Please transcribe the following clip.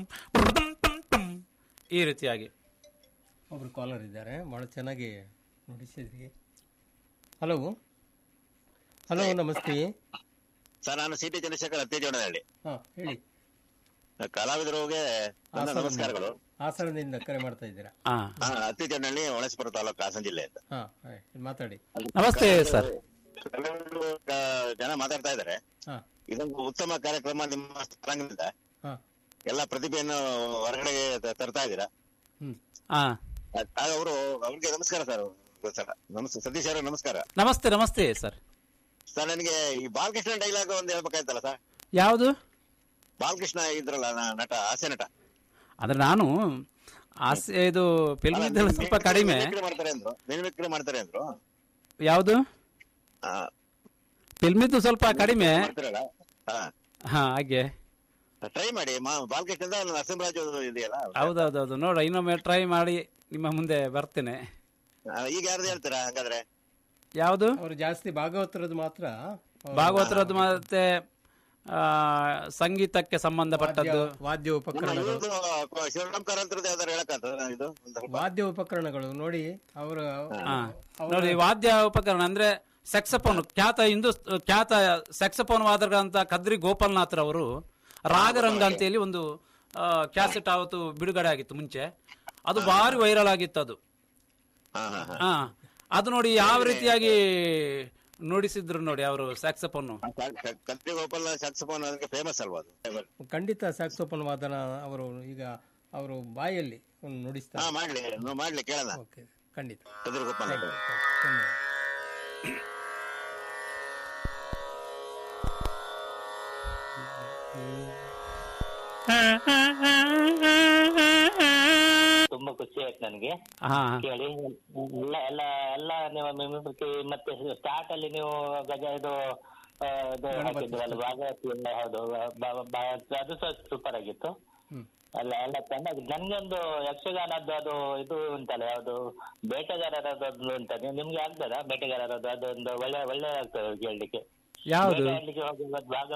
ಬುಡದಂ ಟಂ ಟಂ. ಈ ರೀತಿಯಾಗಿ ಒಬ್ರು ಕಾಲರ್ ಇದ್ದಾರೆ ಭಾಳ ಚೆನ್ನಾಗಿ ನುಡಿಸಿದ್ರಿ ಹಲೋ ಹಲೋ ನಮಸ್ತೆ ಸರ್ ನಾನು ಸಿ ಟಿ ಚಂದ್ರಶೇಖರ್ ಅತ್ತೆಜೋಡನಹಳ್ಳಿ ಹಾಂ ಹೇಳಿ ಕಲಾವಿದರಿಗೆ ನನ್ನ ಹಾಸನದಿಂದ- ನಮಸ್ಕಾರಗಳು ಹಾಸನದಿಂದ ಕರೆ ಮಾಡ್ತಾ ಇದ್ದೀರಾ ಹಾ ಅತ್ತಿಜೋಡನಹಳ್ಳಿ ಹೊಳಸ್ಪುರ ತಾಲೂಕು ಹಾಸನ ಜಿಲ್ಲೆ ಅಂತ ಹಾಂ ಮಾತಾಡಿ ನಮಸ್ತೆ ಸರ್ ಕೆಲವರು ಆ, ಜನ ಮಾತಾಡ್ತಾ ಇದ್ದಾರೆ ಹಾಂ ಇದೊಂದು ಉತ್ತಮ ಕಾರ್ಯಕ್ರಮ ನಿಮ್ಮ ಸ್ಥಳಾಂಗಣದಿಂದ ಹಾಂ ಎಲ್ಲ ಪ್ರತಿಭೆಯನ್ನು ಹೊರಗಡೆ ತ- ತರ್ತಾ ಇದ್ದೀರಾ ಹ್ಞೂ ಹಾ ಆಗ ಅವರು ಅವ್ರಿಗೆ ನಮಸ್ಕಾರ ಸರ್ ಸರ್ ನಮಸ್ತೆ ಸತೀಶ್ ಅವರು ನಮಸ್ಕಾರ ನಮಸ್ತೆ ನಮಸ್ತೆ ಸರ್ ಸರ್ ನನಗೆ ಈ ಬಾಲಕೃಷ್ಣ ಡೈಲಾಗ್ ಒಂದು ಹೇಳ್ಬೇಕಾಯ್ತಲ್ಲ ಸರ್ ಯಾವುದು ಬಾಲಕೃಷ್ಣ ಇದ್ರಲ್ಲ ನ- ನಟ ಹಾಸ್ಯ ನಟ ಅಂದ್ರೆ ನಾನು ಆಸೆ ಇದು ಫಿಲ್ಮ್ ಇದ್ದಲ್ಲಿ ಸ್ವಲ್ಪ ಕಡಿಮೆ ಮಿಮಿಕ್ರಿ ಮಾಡ್ತಾರೆ ಅಂದ್ರು ಮಿಮಿಕ್ರಿ ಮಾಡ್ತಾರೆ ಅಂದ್ರು ಯಾವುದು ಆ, ಫಿಲ್ಮ್ ಇದ್ದು ಸ್ವಲ್ಪ ಕಡಿಮೆ ಮಾಡ್ತಾರಲ್ಲ ಹಾ ಹಾ ಹಾಗೆ ಟ್ರೈ ಮಾಡಿ ಮಾ- ಬಾಲಕೃಷ್ಣದ ನರಸಿಂಹರಾಜು ಇದೆಯಲ್ಲ ಹೌದೌದೌದು ನೋಡ ಇನ್ನೊಮ್ಮೆ ಟ್ರೈ ಮಾಡಿ ನಿಮ್ಮ ಮುಂದೆ ಬರ್ತೇನೆ ಆ, ಈಗ ಯಾರ್ದು ಹೇಳ್ತೀರಾ ಹಾಗಾದ್ರೆ ಯಾವುದು ಅವರು ಜಾಸ್ತಿ ಭಾಗವತರದ್ದು ಮಾತ್ರ ಅವ್ರು ಭಾಗವತರದ್ದು ಮತ್ತೆ ಆ, ಸಂಗೀತಕ್ಕೆ ಸಂಬಂಧಪಟ್ಟದ್ದು ವಾದ್ಯ- ವಾದ್ಯ ಉಪಕರಣಗಳು ಶಿವರಾಮ್ ಕಾರಂತರದ್ದು ಯಾವ್ದಾರು ಹೇಳಕ್ಕಾಗ್ತದ ಇದು ಒಂದ್ ಸ್ವಲ್ಪ? ವಾದ್ಯ ಉಪಕರಣಗಳು ನೋಡಿ ಅವರ ಹಾ. ನೋಡಿ ವಾದ್ಯ ಉಪಕರಣ ಅಂದ್ರೆ ಸೆಕ್ಸಫೋನ್ ಖ್ಯಾತ ಹಿಂದೂ ಖ್ಯಾತ ಸೆಕ್ಸಫೋನ್ ವಾದಕರಂತ ಕದ್ರಿ ಗೋಪಾಲನಾಥ್ರವರು ರಾಗರಂಗ ಅಂತ ಹೇಳಿ ಒಂದು ಕ್ಯಾಸೆಟ್ ಆವತ್ತು ಬಿಡುಗಡೆ ಆಗಿತ್ತು ಮುಂಚೆ ಅದು ಭಾರಿ ವೈರಲ್ ಆಗಿತ್ತು ಅದು ಹಾ ಹಾ ಹಾ ಹಾ ಅದು ನೋಡಿ ಯಾವ ರೀತಿಯಾಗಿ ನುಡಿಸಿದ್ರು ನೋಡಿ ಅವರು ಸ್ಯಾಕ್ಸಫೋನ್ ಕ- ಕ- ಕತ್ರಿ ಗೋಪಾಲ ಸ್ಯಾಕ್ಸಫೋನ್ ಅದಕ್ಕೆ ಫೇಮಸ್ ಅಲ್ವಾ ಅದು ಖಂಡಿತ ಸ್ಯಾಕ್ಸೋಫೋನ್ ವಾದನ ಅವರು ಈಗ ಅವರು ಬಾಯಲ್ಲಿ ಒಂದು ಹಾ ನುಡಿಸ್ತಾರೆ ಮಾಡ್ಲಿ ನಾವು ಮಾಡ್ಲಿ ಕೇಳೋಣ ಓಕೆ ಖಂಡಿತ ಕದ್ರಿ ಗೋಪಾಲ ಧನ್ಯವಾದ ತುಂಬಾ ಖುಷಿ ಆಯ್ತು ನನಗೆ ಹಾ ಕೇಳಿ ಎಲ್ಲ ಎಲ್ಲ ಎಲ್ಲ ನೀವು ಮಿಮಿಕ್ರಿ ಮತ್ತೆ ಸ್ಟಾರ್ಟ್ ಅಲ್ಲಿ ನೀವು ಗಜ ಇದು ಆ, ಇದು ಹಾಕಿದ್ರಲ್ಲ ಭಾಗವತಿ ಎಲ್ಲ ಹೌದು ಬ- ಬ- ಅದು ಸಹ ಸೂಪರ್ ಆಗಿತ್ತು ಹ್ಮ್. ಅಲ್ಲ ಎಲ್ಲ ಚೆನ್ನಾಗಿ ನನ್ಗೊಂದು ಯಕ್ಷಗಾನದ್ದು ಅದು ಇದು ಉಂಟಲ್ಲ ಯಾವುದು ಬೇಟೆಗಾರರದ್ದು ಉಂಟ ನೀವು- ನಿಮ್ಗೆ ಆಗ್ತದಾ ಬೇಟೆಗಾರರದ್ದು ಅದೊಂದು ಒಳ್ಳೆ ಒಳ್ಳೆ ಆಗ್ತದೆ ಕೇಳಲಿಕ್ಕೆ ಯಾವುದು ಬೇಟೆಯಾಡ್ಲಿಕ್ಕೆ ಹೋಗುವಾಗ ಭಾಗ